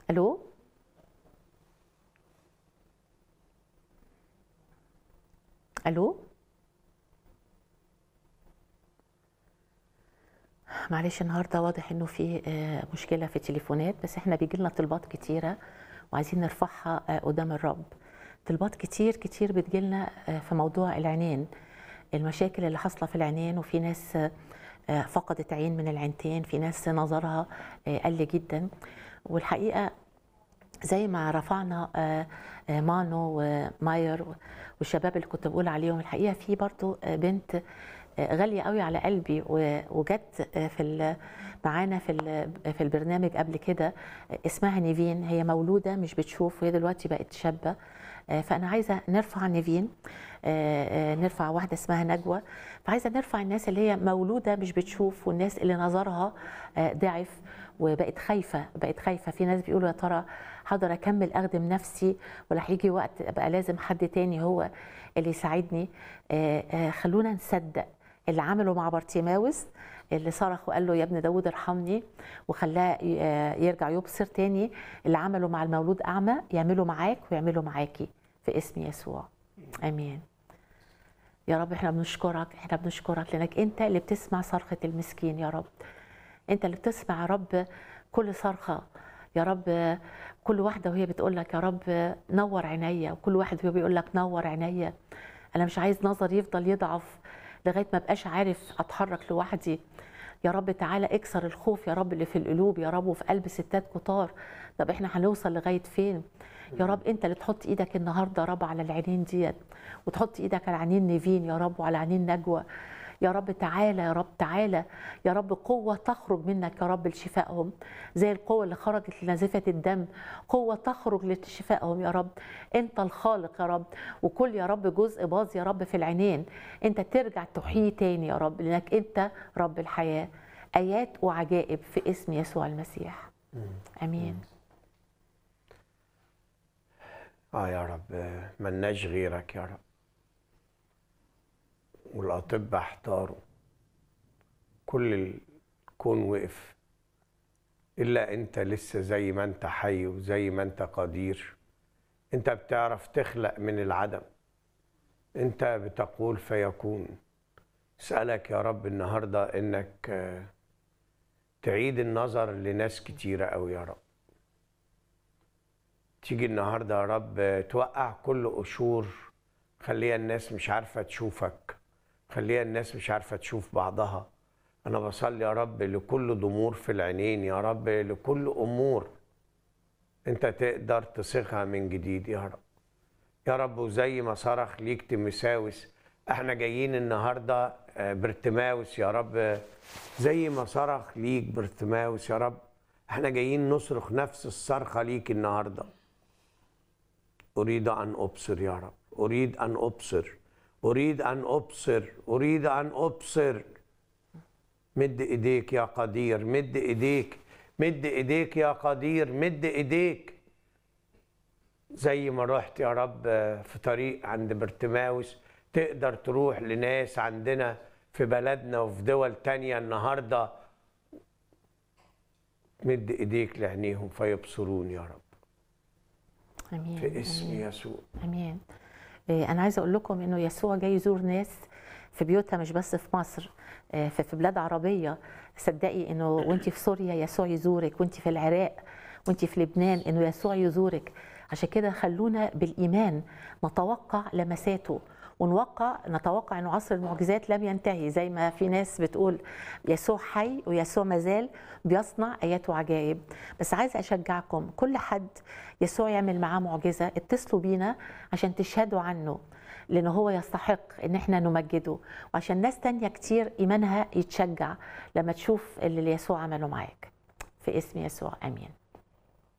الو الو معلش النهارده واضح انه في آه، مشكله في التليفونات بس احنا بيجي لنا طلبات كتيره وعايزين نرفعها آه، قدام الرب طلبات كتير كتير بتجيلنا آه، في موضوع العينين المشاكل اللي حاصله في العينين وفي ناس آه، آه، فقدت عين من العينتين في ناس نظرها آه، قل جدا والحقيقه زي ما رفعنا آه، آه، مانو وماير والشباب اللي كنت بقول عليهم الحقيقه في برضو آه، بنت آه، غاليه قوي على قلبي و- وجت آه، في ال- معانا في ال- في البرنامج قبل كده آه، اسمها نيفين هي مولوده مش بتشوف وهي دلوقتي بقت شابه آه، فانا عايزه نرفع نيفين آه، آه، نرفع واحده اسمها نجوى فعايزه نرفع الناس اللي هي مولوده مش بتشوف والناس اللي نظرها آه، ضعف وبقت خايفه بقت خايفه في ناس بيقولوا يا ترى هقدر اكمل اخدم نفسي ولا هيجي وقت ابقى لازم حد تاني هو اللي يساعدني آه، آه، خلونا نصدق اللي عمله مع بارتيماوس اللي صرخ وقال له يا ابن داود ارحمني وخلاه ي- آه، يرجع يبصر تاني اللي عمله مع المولود اعمى يعمله معاك ويعمله معاكي في اسم يسوع امين يا رب احنا بنشكرك احنا بنشكرك لانك انت اللي بتسمع صرخه المسكين يا رب انت اللي بتسمع يا رب كل صرخه يا رب كل واحده وهي بتقول لك يا رب نور عينيا وكل واحد وهو بيقول لك نور عينيا انا مش عايز نظري يفضل يضعف لغايه ما بقاش عارف اتحرك لوحدي يا رب تعالى اكسر الخوف يا رب اللي في القلوب يا رب وفي قلب ستات كتار طب احنا هنوصل لغايه فين يا رب انت اللي تحط ايدك النهارده يا رب على العينين ديت وتحط ايدك على عينين نيفين يا رب وعلى عينين نجوى يا رب تعالى يا رب تعالى يا رب قوة تخرج منك يا رب لشفائهم زي القوة اللي خرجت لنزفة الدم قوة تخرج لشفائهم يا رب انت الخالق يا رب وكل يا رب جزء باظ يا رب في العينين انت ترجع تحيي تاني يا رب لانك انت رب الحياة ايات وعجائب في اسم يسوع المسيح امين اه يا رب ملناش غيرك يا رب والاطباء احتاروا كل الكون وقف الا انت لسه زي ما انت حي وزي ما انت قدير انت بتعرف تخلق من العدم انت بتقول فيكون اسالك يا رب النهارده انك آه، تعيد النظر لناس كتيره قوي يا رب تيجي النهارده يا رب توقع كل قشور خليها الناس مش عارفه تشوفك خليها الناس مش عارفه تشوف بعضها انا بصلي يا رب لكل ضمور في العينين يا رب لكل امور انت تقدر تصيغها من جديد يا رب يا رب وزي ما صرخ ليك تيموساوس احنا جايين النهارده آه، برتماوس يا رب آه، زي ما صرخ ليك برتماوس يا رب احنا جايين نصرخ نفس الصرخه ليك النهارده أريد أن أبصر يا رب أريد أن أبصر أريد أن أبصر أريد أن أبصر مد إيديك يا قدير مد إيديك مد إيديك يا قدير مد إيديك زي ما رحت يا رب في طريق عند برتماوس تقدر تروح لناس عندنا في بلدنا وفي دول تانية النهاردة مد إيديك لعينيهم فيبصرون يا رب امين في اسم آمين. يسوع امين إيه، انا عايزه اقول لكم انه يسوع جاي يزور ناس في بيوتها مش بس في مصر آه، في في بلاد عربيه صدقي انه وانت في سوريا يسوع يزورك وانت في العراق وانت في لبنان انه يسوع يزورك عشان كده خلونا بالايمان نتوقع لمساته ونوقع نتوقع انه عصر المعجزات لم ينتهي زي ما في ناس بتقول يسوع حي ويسوع مازال بيصنع ايات وعجائب بس عايزه اشجعكم كل حد يسوع يعمل معاه معجزه اتصلوا بينا عشان تشهدوا عنه لأن هو يستحق إن احنا نمجده وعشان ناس تانية كتير إيمانها يتشجع لما تشوف اللي يسوع عمله معاك في اسم يسوع آمين